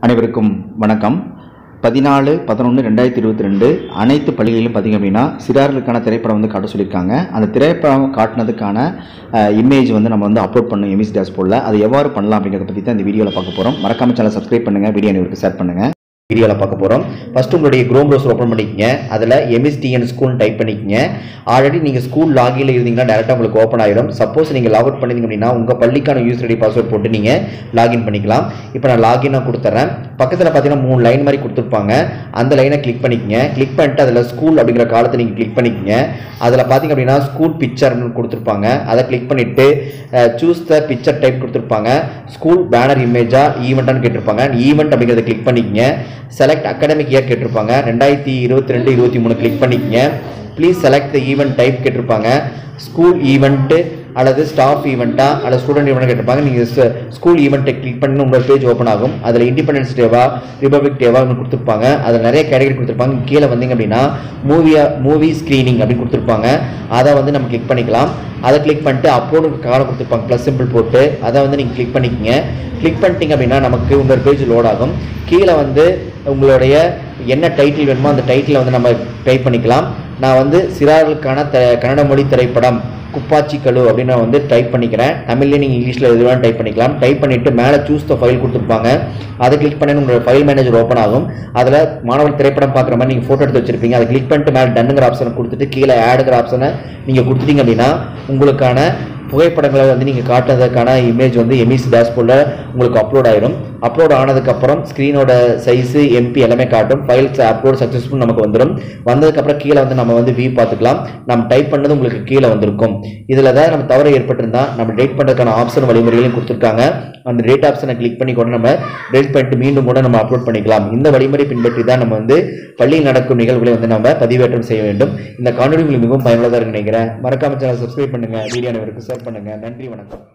அனைவருக்கும் வணக்கம் பதினாலு பதினொன்று ரெண்டாயிரத்தி இருபத்தி ரெண்டு அனைத்து பள்ளிகளிலும் பார்த்திங்க அப்படின்னா சிறார்களுக்கான திரைப்படம் வந்து காட்ட சொல்லியிருக்காங்க அந்த திரைப்படம் காட்டினதுக்கான இமேஜ் வந்து நம்ம வந்து அப்லோட் பண்ணணும் எமிஸ் டேஷ்போர்டில் அது எவ்வாறு பண்ணலாம் அப்படிங்கிறத பற்றி தான் இந்த வீடியோவில் பார்க்க போகிறோம் மறக்காம சேனல் சப்ஸ்கிரைப் பண்ணுங்கள் வீடியோ அனைவருக்கு ஷேர் பண்ணுங்கள் வீடியோவில் பார்க்க போகிறோம் ஃபஸ்ட்டு உங்களுடைய க்ரோம் ப்ரௌசர் ஓப்பன் பண்ணிக்கங்க அதில் எம்எஸ்டிஎன் ஸ்கூல் டைப் பண்ணிக்கங்க ஆல்ரெடி நீங்கள் ஸ்கூல் லாகின்ல இருந்தீங்கன்னா டேரெக்டாக உங்களுக்கு ஓப்பன் ஆயிடும் சப்போஸ் நீங்கள் லாக் அவுட் பண்ணிங்க அப்படின்னா உங்கள் பள்ளிக்கான யூசர் ஐடி பாஸ்வேர்ட் போட்டு நீங்கள் லாகின் பண்ணிக்கலாம் இப்போ நான் லாகினாக கொடுத்துட்றேன் பக்கத்தில் பார்த்தீங்கன்னா மூணு லைன் மாதிரி கொடுத்துருப்பாங்க அந்த லைனை கிளிக் பண்ணிக்கங்க கிளிக் பண்ணிட்டு அதில் ஸ்கூல் அப்படிங்கிற காலத்தை நீங்கள் கிளிக் பண்ணிக்கங்க அதில் பார்த்தீங்க அப்படின்னா ஸ்கூல் பிக்சர்னு கொடுத்துருப்பாங்க அதை கிளிக் பண்ணிவிட்டு சூஸ் த பிக்சர் டைப் கொடுத்துருப்பாங்க ஸ்கூல் பேனர் இமேஜா ஈவெண்ட்டான்னு கேட்டிருப்பாங்க ஈவெண்ட் அப்படிங்கிறத கிளிக் பண்ணிக்கங்க செலக்ட் அகாடமிக் இயர் கேட்டிருப்பாங்க ரெண்டாயிரத்தி இருபத்தி ரெண்டு இருபத்தி மூணு கிளிக் பண்ணிக்கங்க please select the event type கேட்டிருப்பாங்க ஸ்கூல் ஈவெண்ட்டு அல்லது ஸ்டாஃப் ஈவெண்ட்டா அல்லது ஸ்டூடெண்ட் ஈவெண்ட் கேட்டிருப்பாங்க நீங்கள் ஸ்கூல் ஈவெண்ட்டை கிளிக் பண்ணி உங்கள் பேஜ் ஓப்பன் ஆகும் அதில் இண்டிபெண்டன்ஸ் டேவா ரிபப்ளிக் டேவா கொடுத்துருப்பாங்க அதில் நிறைய கேட்டகரி கொடுத்துருப்பாங்க கீழே வந்தீங்க அப்படின்னா மூவியா மூவி ஸ்க்ரீனிங் அப்படின்னு கொடுத்துருப்பாங்க அதை வந்து நம்ம கிளிக் பண்ணிக்கலாம் அதை கிளிக் பண்ணிட்டு அப்லோடு காலம் கொடுத்துருப்பாங்க ப்ளஸ் சிம்பிள் போட்டு அதை வந்து நீங்கள் கிளிக் பண்ணிக்கங்க கிளிக் பண்ணிட்டீங்க அப்படின்னா நமக்கு உங்கள் பேஜ் லோட் ஆகும் கீழே வந்து உங்களுடைய என்ன டைட்டில் வேணுமோ அந்த டைட்டிலை வந்து நம்ம டைப் பண்ணிக்கலாம் நான் வந்து சிறார்களுக்கான த கன்னட மொழி திரைப்படம் குப்பாச்சி கழு அப்படின்னு நான் வந்து டைப் பண்ணிக்கிறேன் தமிழ்லேயே நீங்கள் இங்கிலீஷில் எது வேணாலும் டைப் பண்ணிக்கலாம் டைப் பண்ணிவிட்டு மேலே சூஸ் த ஃபைல் கொடுத்துருப்பாங்க அதை கிளிக் பண்ணி உங்களோட ஃபைல் மேனேஜர் ஓப்பன் ஆகும் அதில் மாணவர் திரைப்படம் பார்க்குற மாதிரி நீங்கள் ஃபோட்டோ எடுத்து வச்சிருப்பீங்க அதை கிளிக் பண்ணிட்டு மேலே டன்னுங்கிற ஆப்ஷனை கொடுத்துட்டு கீழே ஆடுங்கிற ஆப்ஷனை நீங்கள் கொடுத்துட்டீங்க அப்படின்னா உங்களுக்கான புகைப்படங்களை வந்து நீங்கள் காட்டுறதுக்கான இமேஜ் வந்து எமிஸ் டேஷ்போர்டில் உங்களுக்கு அப்லோட் ஆயிரும் அப்லோட் ஆனதுக்கப்புறம் ஸ்க்ரீனோட சைஸு எம்பி எல்லாமே காட்டும் ஃபைல்ஸ் அப்லோட் சக்ஸஸ்ஃபுல் நமக்கு வந்துடும் வந்ததுக்கப்புறம் கீழே வந்து நம்ம வந்து வியூ பார்த்துக்கலாம் நம்ம டைப் பண்ணது உங்களுக்கு கீழே வந்திருக்கும் இதில் தான் நம்ம தவறு ஏற்பட்டிருந்தால் நம்ம டேட் பண்ணுறதுக்கான ஆப்ஷன் வழிமுறைகளையும் கொடுத்துருக்காங்க அந்த டேட் ஆப்ஷனை கிளிக் பண்ணி கூட நம்ம டேட் பண்ணிட்டு மீண்டும் கூட நம்ம அப்லோட் பண்ணிக்கலாம் இந்த வழிமுறை பின்பற்றி தான் நம்ம வந்து பள்ளியில் நடக்கும் நிகழ்வுகளை வந்து நம்ம பதிவேற்றம் செய்ய வேண்டும் இந்த காணொலி உங்களுக்கு மிகவும் பயனுள்ளதாக இருக்கு நினைக்கிறேன் மறக்காம சேனல் சப்ஸ்கிரைப் பண்ணுங்க வீடியோ அனைவருக்கு ஷேர் பண்ணுங்க நன்றி வணக்கம்